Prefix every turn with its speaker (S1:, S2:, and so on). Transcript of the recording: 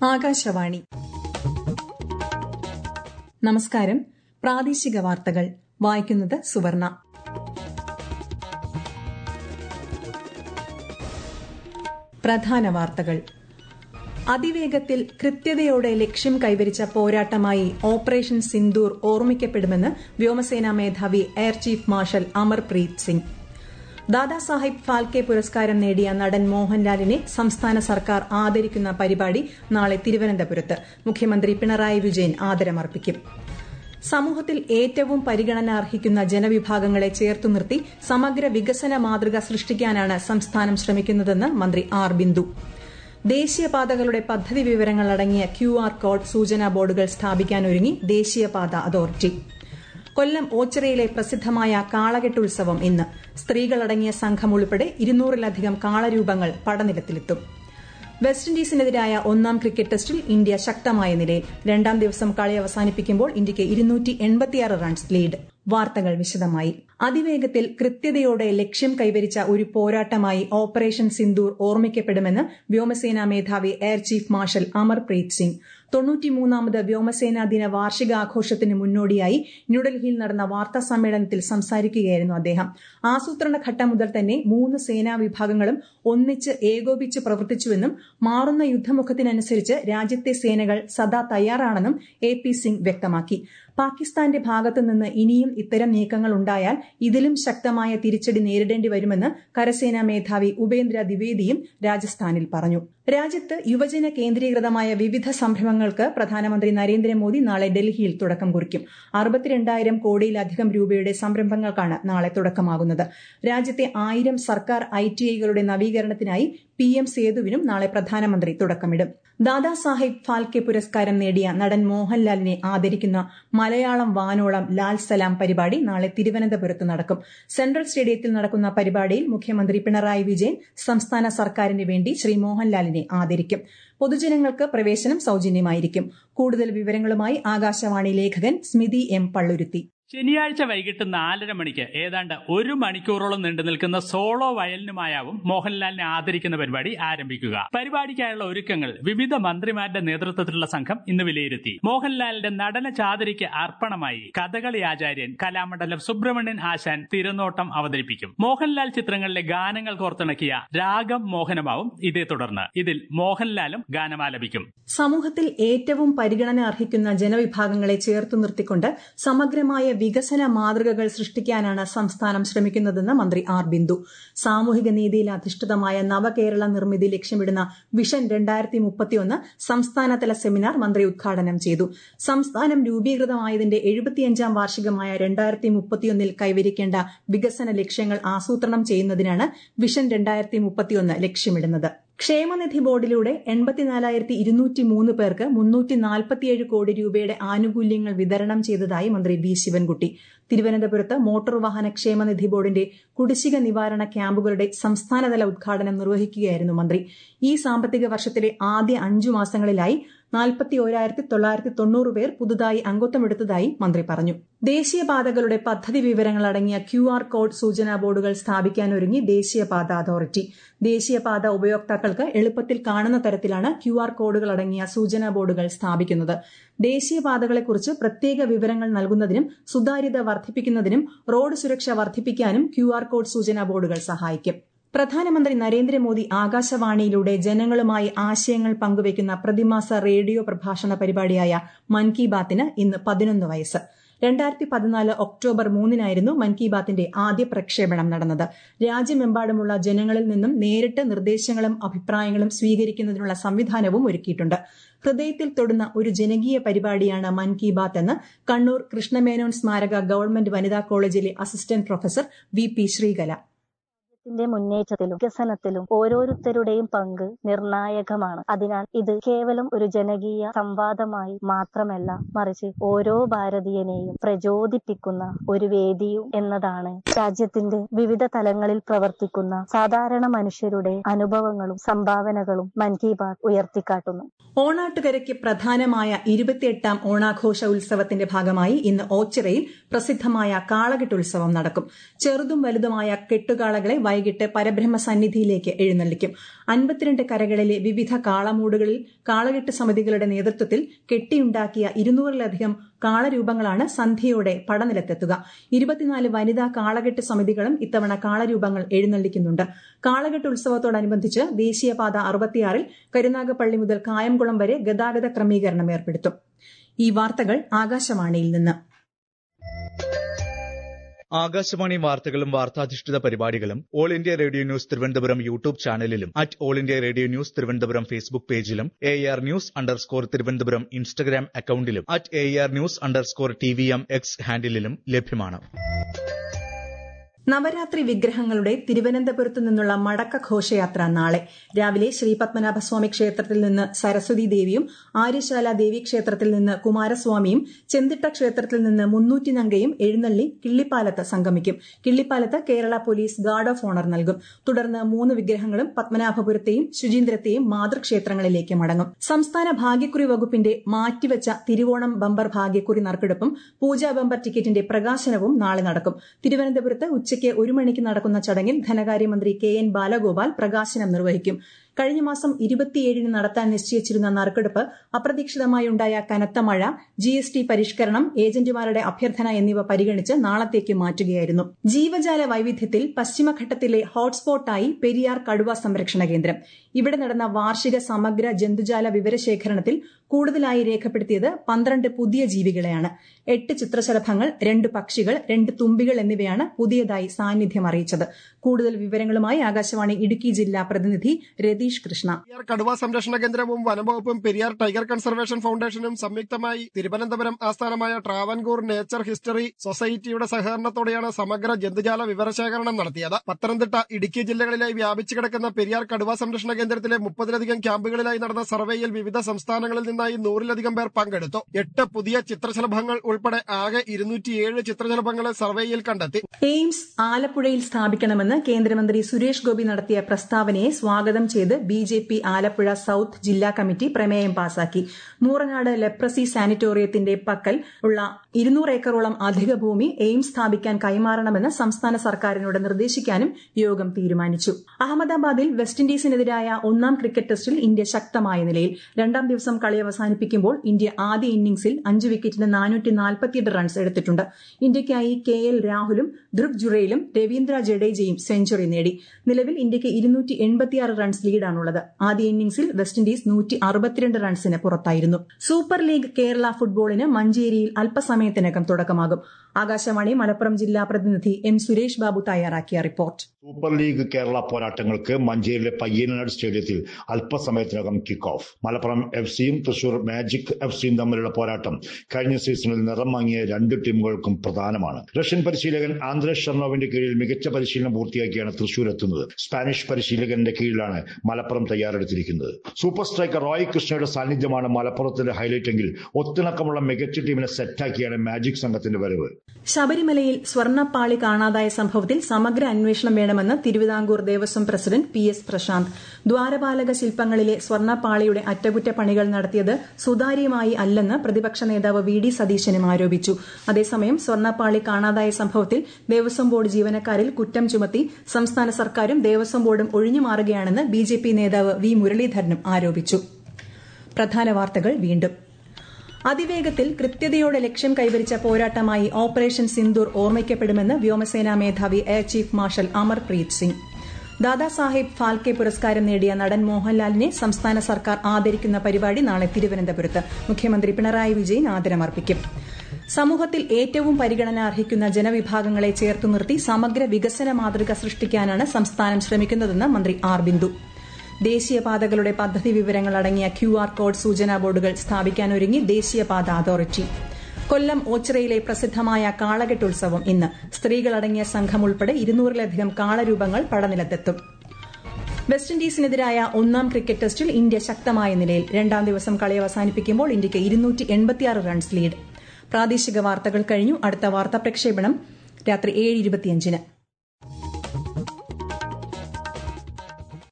S1: ആകാശവാണി നമസ്കാരം പ്രാദേശിക വാർത്തകൾ വായിക്കുന്നത് സുവർണ പ്രധാന വാർത്തകൾ അതിവേഗത്തിൽ കൃത്യതയോടെ ലക്ഷ്യം കൈവരിച്ച പോരാട്ടമായി ഓപ്പറേഷൻ സിന്ദൂർ ഓർമ്മിക്കപ്പെടുമെന്ന് വ്യോമസേനാ മേധാവി air chief marshal Amarpreet Singh Dadasaheb Phalke പുരസ്കാരം നേടിയ നടൻ മോഹൻലാലിനെ സംസ്ഥാന സർക്കാർ ആദരിക്കുന്ന പരിപാടി നാളെ തിരുവനന്തപുരത്ത് മുഖ്യമന്ത്രി പിണറായി വിജയൻ ആദരമർപ്പിക്കും സമൂഹത്തിൽ ഏറ്റവും പരിഗണന അർഹിക്കുന്ന ജനവിഭാഗങ്ങളെ ചേർത്തു നിർത്തി സമഗ്ര വികസന മാതൃക സൃഷ്ടിക്കാനാണ് സംസ്ഥാനം ശ്രമിക്കുന്നതെന്ന് മന്ത്രി ആർ ബിന്ദു ദേശീയപാതകളുടെ പദ്ധതി വിവരങ്ങൾ അടങ്ങിയ ക്യു ആർ കോഡ് സൂചനാ ബോർഡുകൾ സ്ഥാപിക്കാനൊരുങ്ങി ദേശീയപാത അതോറിറ്റി കൊല്ലം ഓച്ചിറയിലെ പ്രസിദ്ധമായ കാളകെട്ടുത്സവം ഇന്ന് സ്ത്രീകളടങ്ങിയ സംഘം ഉൾപ്പെടെ ഇരുന്നൂറിലധികം കാളരൂപങ്ങൾ പടനിലത്തിലെത്തും വെസ്റ്റ് ഇൻഡീസിനെതിരായ ഒന്നാം ക്രിക്കറ്റ് ടെസ്റ്റിൽ ഇന്ത്യ ശക്തമായ നിലയിൽ രണ്ടാം ദിവസം കളി അവസാനിപ്പിക്കുമ്പോൾ ഇന്ത്യയ്ക്ക് ഇരുന്നൂറ്റി എൺപത്തിയാറ് റൺസ് ലീഡ് വാർത്തകൾ വിശദമായി അതിവേഗത്തിൽ കൃത്യതയോടെ ലക്ഷ്യം കൈവരിച്ച ഒരു പോരാട്ടമായി ഓപ്പറേഷൻ സിന്ദൂർ ഓർമ്മിക്കപ്പെടുമെന്ന് വ്യോമസേനാ മേധാവി air chief marshal Amarpreet Singh തൊണ്ണൂറ്റിമൂന്നാമത് വ്യോമസേനാ ദിന വാർഷികാഘോഷത്തിന് മുന്നോടിയായി ന്യൂഡൽഹിയിൽ നടന്ന വാർത്താ സമ്മേളനത്തിൽ സംസാരിക്കുകയായിരുന്നു അദ്ദേഹം ആസൂത്രണ ഘട്ടം മുതൽ തന്നെ മൂന്ന് സേനാ വിഭാഗങ്ങളും ഒന്നിച്ച് ഏകോപിച്ച് പ്രവർത്തിച്ചുവെന്നും മാറുന്ന യുദ്ധമുഖത്തിനനുസരിച്ച് രാജ്യത്തെ സേനകൾ സദാ തയ്യാറാണെന്നും എ പി സിംഗ് വ്യക്തമാക്കി പാകിസ്ഥാന്റെ ഭാഗത്തു നിന്ന് ഇനിയും ഇത്തരം നീക്കങ്ങൾ ഉണ്ടായാൽ ഇതിലും ശക്തമായ തിരിച്ചടി നേരിടേണ്ടി വരുമെന്ന് കരസേനാ മേധാവി ഉപേന്ദ്ര ദ്വിവേദിയും രാജസ്ഥാനിൽ പറഞ്ഞു രാജ്യത്ത് യുവജന കേന്ദ്രീകൃതമായ വിവിധ സംരംഭങ്ങൾക്ക് പ്രധാനമന്ത്രി നരേന്ദ്രമോദി നാളെ ഡൽഹിയിൽ തുടക്കം കുറിക്കും അറുപത്തിരണ്ടായിരം കോടിയിലധികം രൂപയുടെ സംരംഭങ്ങൾക്കാണ് നാളെ തുടക്കമാകുന്നത് രാജ്യത്തെ ആയിരം സർക്കാർ ഐ ടി ഐകളുടെ നവീകരണത്തിനായി പി എം സേതുവിനും നാളെ പ്രധാനമന്ത്രി തുടക്കമിടും ദാദാസാഹിബ് ഫാൽക്കെ പുരസ്കാരം നേടിയ നടൻ മോഹൻലാലിനെ ആദരിക്കുന്ന മലയാളം വാനോളം ലാൽ സലാം പരിപാടി നാളെ തിരുവനന്തപുരത്ത് നടക്കും സെൻട്രൽ സ്റ്റേഡിയത്തിൽ നടക്കുന്ന പരിപാടിയിൽ മുഖ്യമന്ത്രി പിണറായി വിജയൻ സംസ്ഥാന സർക്കാരിന് വേണ്ടി ശ്രീ മോഹൻലാലിനെ ആദരിക്കും പൊതുജനങ്ങൾക്ക് പ്രവേശനം സൌജന്യമായിരിക്കും കൂടുതൽ വിവരങ്ങളുമായി ആകാശവാണി ലേഖകൻ സ്മിതി എം പള്ളുരുത്തി
S2: ശനിയാഴ്ച വൈകിട്ട് നാലര മണിക്ക് ഏതാണ്ട് ഒരു മണിക്കൂറോളം നീണ്ടു നിൽക്കുന്ന സോളോ വയലിനുമായാവും മോഹൻലാലിനെ ആദരിക്കുന്ന പരിപാടി ആരംഭിക്കുക പരിപാടിക്കായുള്ള ഒരുക്കങ്ങൾ വിവിധ മന്ത്രിമാരുടെ നേതൃത്വത്തിലുള്ള സംഘം ഇന്ന് വിലയിരുത്തി മോഹൻലാലിന്റെ നടന ചാതരിക്ക് അർപ്പണമായി കഥകളി ആചാര്യൻ കലാമണ്ഡലം സുബ്രഹ്മണ്യൻ ആശാൻ തിരുനോട്ടം അവതരിപ്പിക്കും മോഹൻലാൽ ചിത്രങ്ങളിലെ ഗാനങ്ങൾ കോർത്തിണക്കിയ രാഗം മോഹനമാവും ഇതേ തുടർന്ന് ഇതിൽ മോഹൻലാലും ഗാനമാലപിക്കും
S1: സമൂഹത്തിൽ ഏറ്റവും പരിഗണന അർഹിക്കുന്ന ജനവിഭാഗങ്ങളെ ചേർത്തു നിർത്തിക്കൊണ്ട് സമഗ്രമായ വികസന മാതൃകകൾ സൃഷ്ടിക്കാനാണ് സംസ്ഥാനം ശ്രമിക്കുന്നതെന്ന് മന്ത്രി ആർ ബിന്ദു സാമൂഹിക നീതിയിൽ അധിഷ്ഠിതമായ നവകേരള നിർമ്മിതി ലക്ഷ്യമിടുന്ന വിഷൻ രണ്ടായിരത്തി മുപ്പത്തിയൊന്ന് സംസ്ഥാനതല സെമിനാർ മന്ത്രി ഉദ്ഘാടനം ചെയ്തു സംസ്ഥാനം രൂപീകൃതമായതിന്റെ എഴുപത്തിയഞ്ചാം വാർഷികമായ രണ്ടായിരത്തി മുപ്പത്തിയൊന്നിൽ കൈവരിക്കേണ്ട വികസന ലക്ഷ്യങ്ങൾ ആസൂത്രണം ചെയ്യുന്നതിനാണ് വിഷൻ രണ്ടായിരത്തി മുപ്പത്തിയൊന്ന് ലക്ഷ്യമിടുന്നത് ക്ഷേമനിധി ബോർഡിലൂടെ എൺപത്തിനാലായിരത്തി ഇരുന്നൂറ്റി മൂന്ന് പേർക്ക് മുന്നൂറ്റി നാൽപ്പത്തിയേഴ് കോടി രൂപയുടെ ആനുകൂല്യങ്ങൾ വിതരണം ചെയ്തതായി മന്ത്രി വി ശിവൻകുട്ടി തിരുവനന്തപുരത്ത് മോട്ടോർ വാഹന ക്ഷേമനിധി ബോർഡിന്റെ കുടിശ്ശിക നിവാരണ ക്യാമ്പുകളുടെ സംസ്ഥാനതല ഉദ്ഘാടനം നിർവഹിക്കുകയായിരുന്നു മന്ത്രി ഈ സാമ്പത്തിക വർഷത്തിലെ ആദ്യ അഞ്ചു മാസങ്ങളിലായി നാൽപ്പത്തി ഓരായിരത്തി തൊള്ളായിരത്തി തൊണ്ണൂറ് പേർ പുതുതായി അംഗത്വമെടുത്തതായി മന്ത്രി പറഞ്ഞു ദേശീയപാതകളുടെ പദ്ധതി വിവരങ്ങൾ അടങ്ങിയ ക്യു ആർ കോഡ് സൂചനാ ബോർഡുകൾ സ്ഥാപിക്കാനൊരുങ്ങി ദേശീയപാത അതോറിറ്റി ദേശീയപാത ഉപയോക്താക്കൾക്ക് എളുപ്പത്തിൽ കാണുന്ന തരത്തിലാണ് ക്യു ആർ കോഡുകൾ അടങ്ങിയ സൂചനാ ബോർഡുകൾ സ്ഥാപിക്കുന്നത് ദേശീയപാതകളെക്കുറിച്ച് പ്രത്യേക വിവരങ്ങൾ നൽകുന്നതിനും സുതാര്യത വർദ്ധിപ്പിക്കുന്നതിനും റോഡ് സുരക്ഷ വർദ്ധിപ്പിക്കാനും ക്യു ആർ കോഡ് സൂചനാ ബോർഡുകൾ സഹായിക്കും പ്രധാനമന്ത്രി നരേന്ദ്രമോദി ആകാശവാണിയിലൂടെ ജനങ്ങളുമായി ആശയങ്ങൾ പങ്കുവയ്ക്കുന്ന പ്രതിമാസ റേഡിയോ പ്രഭാഷണ പരിപാടിയായ മൻ കി ബാത്തിന് ഇന്ന് പതിനൊന്ന് വയസ്സ് രണ്ടായിരത്തി പതിനാല് ഒക്ടോബർ മൂന്നിനായിരുന്നു മൻ കി ബാത്തിന്റെ ആദ്യ പ്രക്ഷേപണം നടന്നത് രാജ്യമെമ്പാടുമുള്ള ജനങ്ങളിൽ നിന്നും നേരിട്ട് നിർദ്ദേശങ്ങളും അഭിപ്രായങ്ങളും സ്വീകരിക്കുന്നതിനുള്ള സംവിധാനവും ഒരുക്കിയിട്ടുണ്ട് ഹൃദയത്തിൽ തൊടുന്ന ഒരു ജനകീയ പരിപാടിയാണ് മൻ കി ബാത്ത് എന്ന് കണ്ണൂർ കൃഷ്ണമേനോൻ സ്മാരക ഗവൺമെന്റ് വനിതാ കോളേജിലെ assistant professor V P Sreekala
S3: ത്തിന്റെ മുന്നേറ്റത്തിലും വികസനത്തിലും ഓരോരുത്തരുടെയും പങ്ക് നിർണായകമാണ് അതിനാൽ ഇത് കേവലം ഒരു ജനകീയ സംവാദമായി മാത്രമല്ല മറിച്ച് ഓരോ ഭാരതീയനെയും പ്രചോദിപ്പിക്കുന്ന ഒരു വേദിയും എന്നതാണ് രാജ്യത്തിന്റെ വിവിധ തലങ്ങളിൽ പ്രവർത്തിക്കുന്ന സാധാരണ മനുഷ്യരുടെ അനുഭവങ്ങളും സംഭാവനകളും മൻ കി ബാത്ത് ഉയർത്തിക്കാട്ടുന്നു
S1: ഓണാട്ടുകരയ്ക്ക് പ്രധാനമായ ഇരുപത്തിയെട്ടാം ഓണാഘോഷ ഉത്സവത്തിന്റെ ഭാഗമായി ഇന്ന് ഓച്ചിറയിൽ പ്രസിദ്ധമായ കാളകെട്ടുത്സവം നടക്കും ചെറുതും വലുതുമായ കെട്ടുകാളകളെ വൈകിട്ട് പരബ്രഹ്മ സന്നിധിയിലേക്ക് എഴുന്നള്ളിക്കും അൻപത്തിരണ്ട് കരകളിലെ വിവിധ കാളമൂടുകളിൽ കാളകെട്ട് സമിതികളുടെ നേതൃത്വത്തിൽ കെട്ടിയുണ്ടാക്കിയ ഇരുന്നൂറിലധികം കാളരൂപങ്ങളാണ് സന്ധ്യയോടെ പടനിലത്തെത്തുക ഇരുപത്തിനാല് വനിതാ കാളകെട്ട് സമിതികളും ഇത്തവണ കാളരൂപങ്ങൾ എഴുന്നള്ളിക്കുന്നുണ്ട് കാളകെട്ട് ഉത്സവത്തോടനുബന്ധിച്ച് ദേശീയപാത അറുപത്തിയാറിൽ കരുനാഗപ്പള്ളി മുതൽ കായംകുളം വരെ ഗതാഗത ക്രമീകരണം ഏർപ്പെടുത്തും ഈ വാർത്തകൾ ആകാശവാണിയിൽ നിന്ന്
S4: ആകാശവാണി വാർത്തകളും വാർത്താധിഷ്ഠിത പരിപാടികളും all India radio news Thiruvananthapuram YouTube ചാനലിലും at all India radio news Thiruvananthapuram Facebook പേജിലും A R news underscore Thiruvananthapuram Instagram അക്കൌണ്ടിലും at A R news underscore T V M X ഹാൻഡിലും ലഭ്യമാണ്
S1: നവരാത്രി വിഗ്രഹങ്ങളുടെ തിരുവനന്തപുരത്തു നിന്നുള്ള മടക്ക ഘോഷയാത്ര നാളെ രാവിലെ ശ്രീ പത്മനാഭസ്വാമി ക്ഷേത്രത്തിൽ നിന്ന് സരസ്വതി ദേവിയും ആര്യശാല ദേവി ക്ഷേത്രത്തിൽ നിന്ന് കുമാരസ്വാമിയും ചെന്തിട്ട ക്ഷേത്രത്തിൽ നിന്ന് മുന്നൂറ്റി നങ്കയും എഴുന്നള്ളി കിള്ളിപ്പാലത്ത് സംഗമിക്കും കിള്ളിപ്പാലത്ത് Kerala police guard of honour നൽകും തുടർന്ന് മൂന്ന് വിഗ്രഹങ്ങളും പത്മനാഭപുരത്തെയും ശുചീന്ദ്രത്തെയും മാതൃക്ഷേത്രങ്ങളിലേക്ക് മടങ്ങും സംസ്ഥാന ഭാഗ്യക്കുറി വകുപ്പിന്റെ മാറ്റിവെച്ച തിരുവോണം ബമ്പർ ഭാഗ്യക്കുറി നറുക്കെടുപ്പും പൂജാ ബമ്പർ ടിക്കറ്റിന്റെ പ്രകാശനവും നാളെ നടക്കും തിരുവനന്തപുരത്ത് ഉച്ച ഉച്ചയ്ക്ക് ഒരു മണിക്ക് നടക്കുന്ന ചടങ്ങിൽ ധനകാര്യമന്ത്രി കെ എൻ ബാലഗോപാൽ പ്രകാശനം നിർവഹിക്കും കഴിഞ്ഞ മാസം ഇരുപത്തിയേഴിന് നടത്താൻ നിശ്ചയിച്ചിരുന്ന നറുക്കെടുപ്പ് അപ്രതീക്ഷിതമായുണ്ടായ കനത്ത മഴ ജി എസ് ടി പരിഷ്കരണം ഏജന്റുമാരുടെ അഭ്യർത്ഥന എന്നിവ പരിഗണിച്ച് നാളത്തേക്ക് മാറ്റുകയായിരുന്നു ജീവജാല വൈവിധ്യത്തിൽ പശ്ചിമഘട്ടത്തിലെ ഹോട്ട്സ്പോട്ടായി പെരിയാർ കടുവ സംരക്ഷണ കേന്ദ്രം ഇവിടെ നടന്ന വാർഷിക സമഗ്ര ജന്തുജാല വിവരശേഖരണത്തിൽ കൂടുതലായി രേഖപ്പെടുത്തിയത് പന്ത്രണ്ട് പുതിയ ജീവികളെയാണ് എട്ട് ചിത്രശലഭങ്ങൾ രണ്ട് പക്ഷികൾ രണ്ട് തുമ്പികൾ എന്നിവയാണ് പുതിയതായി സാന്നിധ്യം അറിയിച്ചത് കൂടുതൽ വിവരങ്ങളുമായി ആകാശവാണി ഇടുക്കി ജില്ലാ പ്രതിനിധി രതീഷ് കൃഷ്ണ
S5: പെരിയാർ കടുവ സംരക്ഷണ കേന്ദ്രവും വനംവകുപ്പും പെരിയാർ ടൈഗർ കൺസർവേഷൻ ഫൗണ്ടേഷനും സംയുക്തമായി തിരുവനന്തപുരം ആസ്ഥാനമായ ട്രാവൻകൂർ നേച്ചർ ഹിസ്റ്ററി സൊസൈറ്റിയുടെ സഹകരണത്തോടെയാണ് സമഗ്ര ജന്തുജാല വിവരശേഖരണം നടത്തിയത് പത്തനംതിട്ട ഇടുക്കി ജില്ലകളിലായി വ്യാപിച്ചു കിടക്കുന്ന പെരിയാർ കടുവ സംരക്ഷണ കേന്ദ്രത്തിലെ മുപ്പതിലധികം ക്യാമ്പുകളിലായി നടന്ന സർവേയിൽ വിവിധ സംസ്ഥാനങ്ങളിൽ നിന്നായി നൂറിലധികം പേർ പങ്കെടുത്തു എട്ട് പുതിയ ചിത്രശലഭങ്ങൾ ഉൾപ്പെടെ ആകെ ഇരുന്നൂറ്റിയേഴ് ചിത്രശലഭങ്ങളെ സർവേയിൽ കണ്ടെത്തി
S1: എയിംസ് ആലപ്പുഴയിൽ സ്ഥാപിക്കണമെന്ന് കേന്ദ്രമന്ത്രി സുരേഷ് ഗോപി നടത്തിയ പ്രസ്താവനയെ സ്വാഗതം ചെയ്ത് B J P Alappuzha south ജില്ലാ കമ്മിറ്റി പ്രമേയം പാസാക്കി മൂറനാട് ലെപ്രസി സാനിറ്റോറിയത്തിന്റെ പക്കൽ ഉള്ള ഇരുന്നൂറ് ഏക്കറോളം അധിക ഭൂമി എയിംസ് സ്ഥാപിക്കാൻ കൈമാറണമെന്ന് സംസ്ഥാന സർക്കാരിനോട് നിർദ്ദേശിക്കാനും യോഗം തീരുമാനിച്ചു അഹമ്മദാബാദിൽ വെസ്റ്റ് ഇൻഡീസിനെതിരായ ഒന്നാം ക്രിക്കറ്റ് ടെസ്റ്റിൽ ഇന്ത്യ ശക്തമായ നിലയിൽ രണ്ടാം ദിവസം കളി അവസാനിപ്പിക്കുമ്പോൾ ഇന്ത്യ ആദ്യ ഇന്നിംഗ്സിൽ അഞ്ച് വിക്കറ്റിന് നാനൂറ്റി നാൽപ്പത്തിയെട്ട് റൺസ് എടുത്തിട്ടുണ്ട് ഇന്ത്യയ്ക്കായി കെ എൽ രാഹുലും ധ്രുവ് ജുറയിലും രവീന്ദ്ര ജഡേജയും സെഞ്ചുറി നേടി നിലവിൽ ഇന്ത്യയ്ക്ക് ഇരുന്നൂറ്റി എൺപത്തിയാറ് റൺസ് ലീഡാണുള്ളത് ആദ്യ ഇന്നിംഗ്സിൽ വെസ്റ്റ് ഇൻഡീസ് നൂറ്റി അറുപത്തിരണ്ട് റൺസിന് പുറത്തായിരുന്നു സൂപ്പർ ലീഗ് കേരള ഫുട്ബോളിന് മഞ്ചേരിയിൽ അല്പസമയത്തിനകം തുടക്കമാകും ആകാശവാണി മലപ്പുറം ജില്ലാ പ്രതിനിധി എം സുരേഷ് ബാബു തയ്യാറാക്കിയ റിപ്പോർട്ട്
S6: സൂപ്പർ ലീഗ് കേരള പോരാട്ടങ്ങൾക്ക് മഞ്ചേരിയിലെ പയ്യനാട് സ്റ്റേഡിയത്തിൽ അല്പസമയത്തിനകം കിക്ക് ഓഫ് മലപ്പുറം എഫ് സിയും തൃശൂർ മാജിക് എഫ് സിയും തമ്മിലുള്ള പോരാട്ടം കഴിഞ്ഞ സീസണിൽ നിറം വാങ്ങിയ രണ്ട് ടീമുകൾക്കും പ്രധാനമാണ് റഷ്യൻ പരിശീലകൻ ആന്ദ്രേഷ് ഷർണോവിന്റെ കീഴിൽ മികച്ച പരിശീലനം പൂർത്തിയാക്കിയാണ് തൃശൂർ എത്തുന്നത് സ്പാനിഷ് പരിശീലകന്റെ കീഴിലാണ് മലപ്പുറം തയ്യാറെടുത്തിരിക്കുന്നത് സൂപ്പർ സ്ട്രൈക്കർ റോയ് കൃഷ്ണയുടെ സാന്നിധ്യമാണ് മലപ്പുറത്തിന്റെ ഹൈലൈറ്റ് എങ്കിൽ ഒത്തിണക്കമുള്ള മികച്ച ടീമിനെ സെറ്റാക്കിയാണ് മാജിക് സംഘത്തിന്റെ വരവ്
S1: ശബരിമലയിൽ സ്വർണ്ണപ്പാളി കാണാതായ സംഭവത്തിൽ സമഗ്ര അന്വേഷണം വേണമെന്ന് Thiruvithamkoor Devaswom president P S Prashanth ദ്വാരപാലക ശില്പങ്ങളിലെ സ്വർണ്ണപ്പാളിയുടെ അറ്റകുറ്റപ്പണികൾ നടത്തിയത് സുതാര്യമായി അല്ലെന്ന് പ്രതിപക്ഷ നേതാവ് വി ഡി സതീശനും ആരോപിച്ചു അതേസമയം സ്വർണ്ണപ്പാളി കാണാതായ സംഭവത്തിൽ ദേവസ്വം ബോർഡ് ജീവനക്കാരിൽ കുറ്റം ചുമത്തി സംസ്ഥാന സർക്കാരും ദേവസ്വം ബോർഡും ഒഴിഞ്ഞുമാറുകയാണെന്ന് ബി ജെ പി നേതാവ് വി മുരളീധരനും ആരോപിച്ചു പ്രധാന വാർത്തകൾ വീണ്ടും അതിവേഗത്തിൽ കൃത്യതയോടെ ലക്ഷ്യം കൈവരിച്ച പോരാട്ടമായി ഓപ്പറേഷൻ സിന്ദൂർ ഓർമ്മിക്കപ്പെടുമെന്ന് വ്യോമസേനാ മേധാവി air chief marshal Amarpreet Singh Dadasaheb Phalke പുരസ്കാരം നേടിയ നടൻ മോഹൻലാലിനെ സംസ്ഥാന സർക്കാർ ആദരിക്കുന്ന പരിപാടി നാളെ തിരുവനന്തപുരത്ത് മുഖ്യമന്ത്രി പിണറായി വിജയൻ ആദരമർപ്പിക്കും സമൂഹത്തിൽ ഏറ്റവും പരിഗണന അർഹിക്കുന്ന ജനവിഭാഗങ്ങളെ ചേർത്തു നിർത്തി സമഗ്ര വികസന മാതൃക സൃഷ്ടിക്കാനാണ് സംസ്ഥാനം ശ്രമിക്കുന്നതെന്ന് മന്ത്രി ആർ ബിന്ദു ദേശീയപാതകളുടെ പദ്ധതി വിവരങ്ങൾ അടങ്ങിയ ക്യു ആർ കോഡ് സൂചനാ ബോർഡുകൾ സ്ഥാപിക്കാനൊരുങ്ങി ദേശീയപാത അതോറിറ്റി കൊല്ലം ഓച്ചിറയിലെ പ്രസിദ്ധമായ കാളകെട്ട് ഉത്സവം ഇന്ന് സ്ത്രീകളടങ്ങിയ സംഘം ഉൾപ്പെടെ ഇരുന്നൂറിലധികം കാളരൂപങ്ങൾ പടനിലത്തെത്തും വെസ്റ്റ് ഇൻഡീസിനെതിരായ ഒന്നാം ക്രിക്കറ്റ് ടെസ്റ്റിൽ ഇന്ത്യ ശക്തമായ നിലയിൽ രണ്ടാം ദിവസം കളി അവസാനിപ്പിക്കുമ്പോൾ ഇന്ത്യയ്ക്ക് ഇരുന്നൂറ്റി എൺപത്തിയാറ് റൺസ് ലീഡ് പ്രാദേശിക വാർത്തകൾ കഴിഞ്ഞു അടുത്ത വാർത്താ പ്രക്ഷേപണം രാത്രി ഏഴ് ഇരുപത്തിയഞ്ചിന്